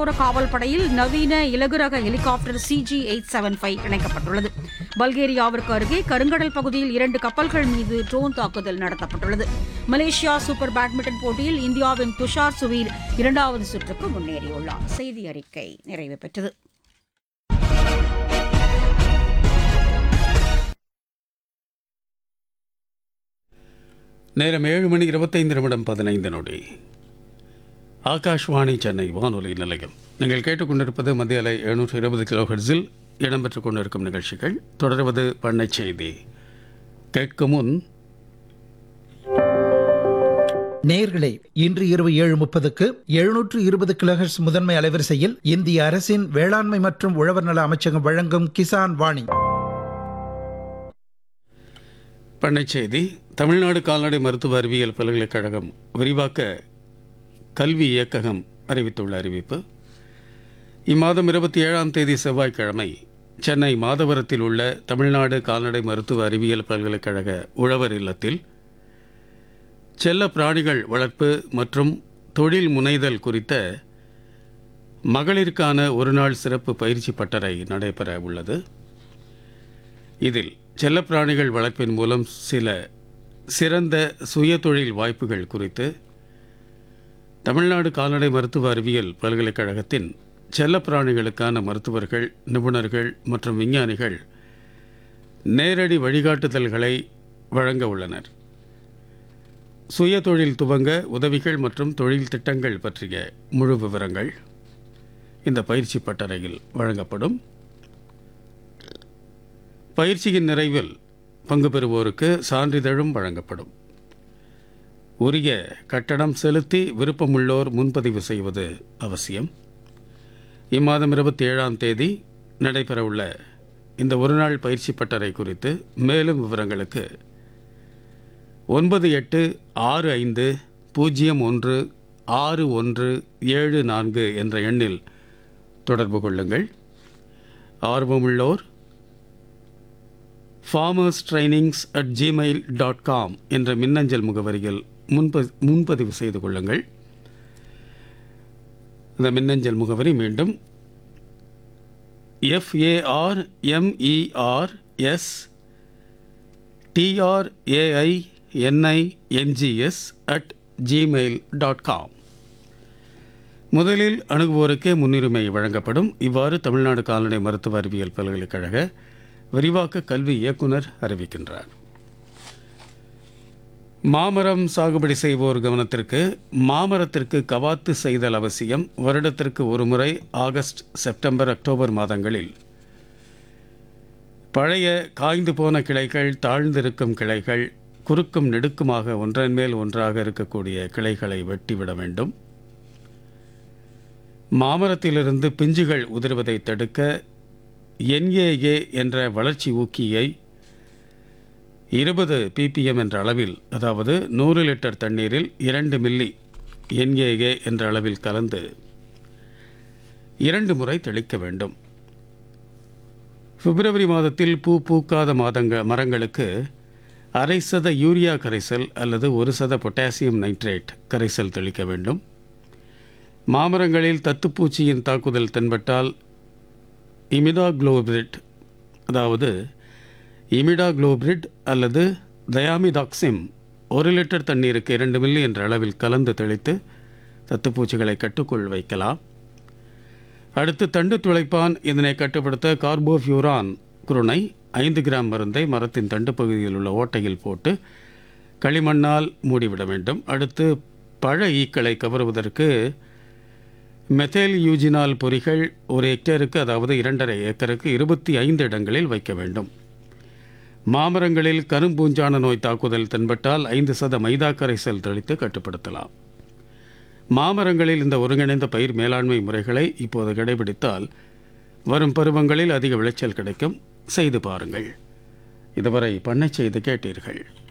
கடலோர காவல் படையில் நவீன இலகுரக helicopter CG eight seven five இணைக்கப்பட்டுள்ளது பல்கேரியாவிற்கு அருகே கருங்கடல் பகுதியில் இரண்டு கப்பல்கள் மீது ட்ரோன் தாக்குதல் நடத்தப்பட்டுள்ளது மலேசியா சூப்பர் பேட்மிண்டன் போட்டியில் இந்தியாவின் துஷார் சுவீர் இரண்டாவது சுற்றுக்கு முன்னேறியுள்ளார் செய்தி அறிக்கை நிறைவு பெற்றது நேரம் ஏழு மணி இருபத்தைந்து நிமிடம் பதினைந்து நொடி ஆகாஷ்வாணி சென்னை வானொலி நிலையம் நீங்கள் கேட்டுக்கொண்டிருப்பது மத்திய அலை எழுநூற்று இருபது கிலோ ஹெர்ஸில் இடம்பெற்றுக் கொண்டிருக்கும் நிகழ்ச்சிகள் தொடர்வது பண்ணை செய்தி கேட்கும் முன் நேயர்களே இன்று இரவு ஏழு முப்பதுக்கு எழுநூற்று இருபது கிலோஹெர்ட்ஸ் முதன்மை அலைவரிசையில் இந்திய அரசின் வேளாண்மை மற்றும் உழவர் நல அமைச்சகம் வழங்கும் கிசான் வாணி பண்ணை செய்தி தமிழ்நாடு கால்நடை மருத்துவ அறிவியல் பல்கலைக்கழகம் விரிவாக்க கல்வி இயக்ககம் அறிவித்துள்ள அறிவிப்பு இம்மாதம் இருபத்தி ஏழாம் தேதி செவ்வாய்க்கிழமை சென்னை மாதவரத்தில் உள்ள தமிழ்நாடு கால்நடை மருத்துவ அறிவியல் பல்கலைக்கழக உழவர் இல்லத்தில் செல்ல பிராணிகள் வளர்ப்பு மற்றும் தொழில் முனைதல் குறித்த மகளிருக்கான ஒருநாள் சிறப்பு பயிற்சி பட்டறை நடைபெற உள்ளது இதில் செல்லப்பிராணிகள் வளர்ப்பின் மூலம் சில சிறந்த சுயதொழில் வாய்ப்புகள் குறித்து தமிழ்நாடு கால்நடை மருத்துவ அறிவியல் பல்கலைக்கழகத்தின் செல்லப்பிராணிகளுக்கான மருத்துவர்கள் நிபுணர்கள் மற்றும் விஞ்ஞானிகள் நேரடி வழிகாட்டுதல்களை வழங்க உள்ளனர் சுயதொழில் துவங்க உதவிகள் மற்றும் தொழில் திட்டங்கள் பற்றிய முழு விவரங்கள் இந்த பயிற்சி பட்டறையில் வழங்கப்படும் பயிற்சியின் நிறைவில் பங்கு பெறுவோருக்கு சான்றிதழும் வழங்கப்படும் உரிய கட்டணம் செலுத்தி விருப்பமுள்ளோர் முன்பதிவு செய்வது அவசியம் இம்மாதம் இருபத்தி ஏழாம் தேதி நடைபெறவுள்ள இந்த ஒருநாள் பயிற்சி பட்டறை குறித்து மேலும் விவரங்களுக்கு ஒன்பது எட்டு ஆறு ஐந்து பூஜ்ஜியம் ஒன்று ஆறு ஒன்று ஏழு நான்கு என்ற எண்ணில் தொடர்பு கொள்ளுங்கள் ஆர்வமுள்ளோர் farmers trainings at Gmail dot com என்ற மின்னஞ்சல் முகவரியில் முன்ப முன்பதிவு செய்து கொள்ளுங்கள் இந்த மின்னஞ்சல் முகவரி மீண்டும் F A R M E R S T R A I N I N G S at Gmail dot com முதலில் அணுகுவோருக்கே முன்னுரிமை வழங்கப்படும் இவ்வாறு தமிழ்நாடு கால்நடை மருத்துவ அறிவியல் பல்கலைக்கழக விரிவாக்க கல்வி இயக்குனர் அறிவிக்கின்றார் மாமரம் சாகுபடி செய்வோர் கவனத்திற்கு மாமரத்திற்கு கவாத்து செய்தல் அவசியம் வருடத்திற்கு ஒரு முறை ஆகஸ்ட் செப்டம்பர் அக்டோபர் மாதங்களில் பழைய காய்ந்து போன கிளைகள் தாழ்ந்திருக்கும் கிளைகள் குறுக்கும் நெடுக்குமாக ஒன்றன் மேல் ஒன்றாக இருக்கக்கூடிய கிளைகளை வெட்டிவிட வேண்டும் மாமரத்திலிருந்து பிஞ்சுகள் உதிர்வதை தடுக்க என்ஏஏ என்ற வளர்ச்சி ஊக்கியை இருபது பிபிஎம் என்ற அளவில் அதாவது நூறு லிட்டர் தண்ணீரில் இரண்டு மில்லி என்ஏஏ என்ற அளவில் கலந்து இரண்டு முறை தெளிக்க வேண்டும் பிப்ரவரி மாதத்தில் பூ பூக்காத மாதங்க மரங்களுக்கு அரை சத யூரியா கரைசல் அல்லது ஒரு சத பொட்டாசியம் நைட்ரேட் கரைசல் தெளிக்க வேண்டும் மாமரங்களில் தத்துப்பூச்சியின் தாக்குதல் தென்பட்டால் இமிடாக்ளோபிரிட் அதாவது இமிடாக்ளோபிரிட் அல்லது தயாமிடாக்சிம் ஒரு லிட்டர் தண்ணீருக்கு இரண்டு மில்லி என்ற அளவில் கலந்து தெளித்து தத்துப்பூச்சிகளை கட்டுக்குள் வைக்கலாம் அடுத்து தண்டு துளைப்பான் இதனை கட்டுப்படுத்த கார்போஃபியூரான் குருணை ஐந்து கிராம் மருந்தை மரத்தின் தண்டு பகுதியில் உள்ள ஓட்டையில் போட்டு களிமண்ணால் மூடிவிட வேண்டும் அடுத்து பழ ஈக்களை கவருவதற்கு மெத்தேல் யூஜினால் பொறிகள் ஒரு ஹெக்டேருக்கு அதாவது இரண்டரை ஏக்கருக்கு இருபத்தி ஐந்து இடங்களில் வைக்க வேண்டும் மாமரங்களில் கரும்பூஞ்சான நோய் தாக்குதல் தென்பட்டால் ஐந்து சத மைதா கரைசல் தெளித்து கட்டுப்படுத்தலாம் மாமரங்களில் இந்த ஒருங்கிணைந்த பயிர் மேலாண்மை முறைகளை இப்போது கடைபிடித்தால் வரும் பருவங்களில் அதிக விளைச்சல் கிடைக்கும் செய்து பாருங்கள் இதுவரை பண்ணை செய்து கேட்டீர்கள்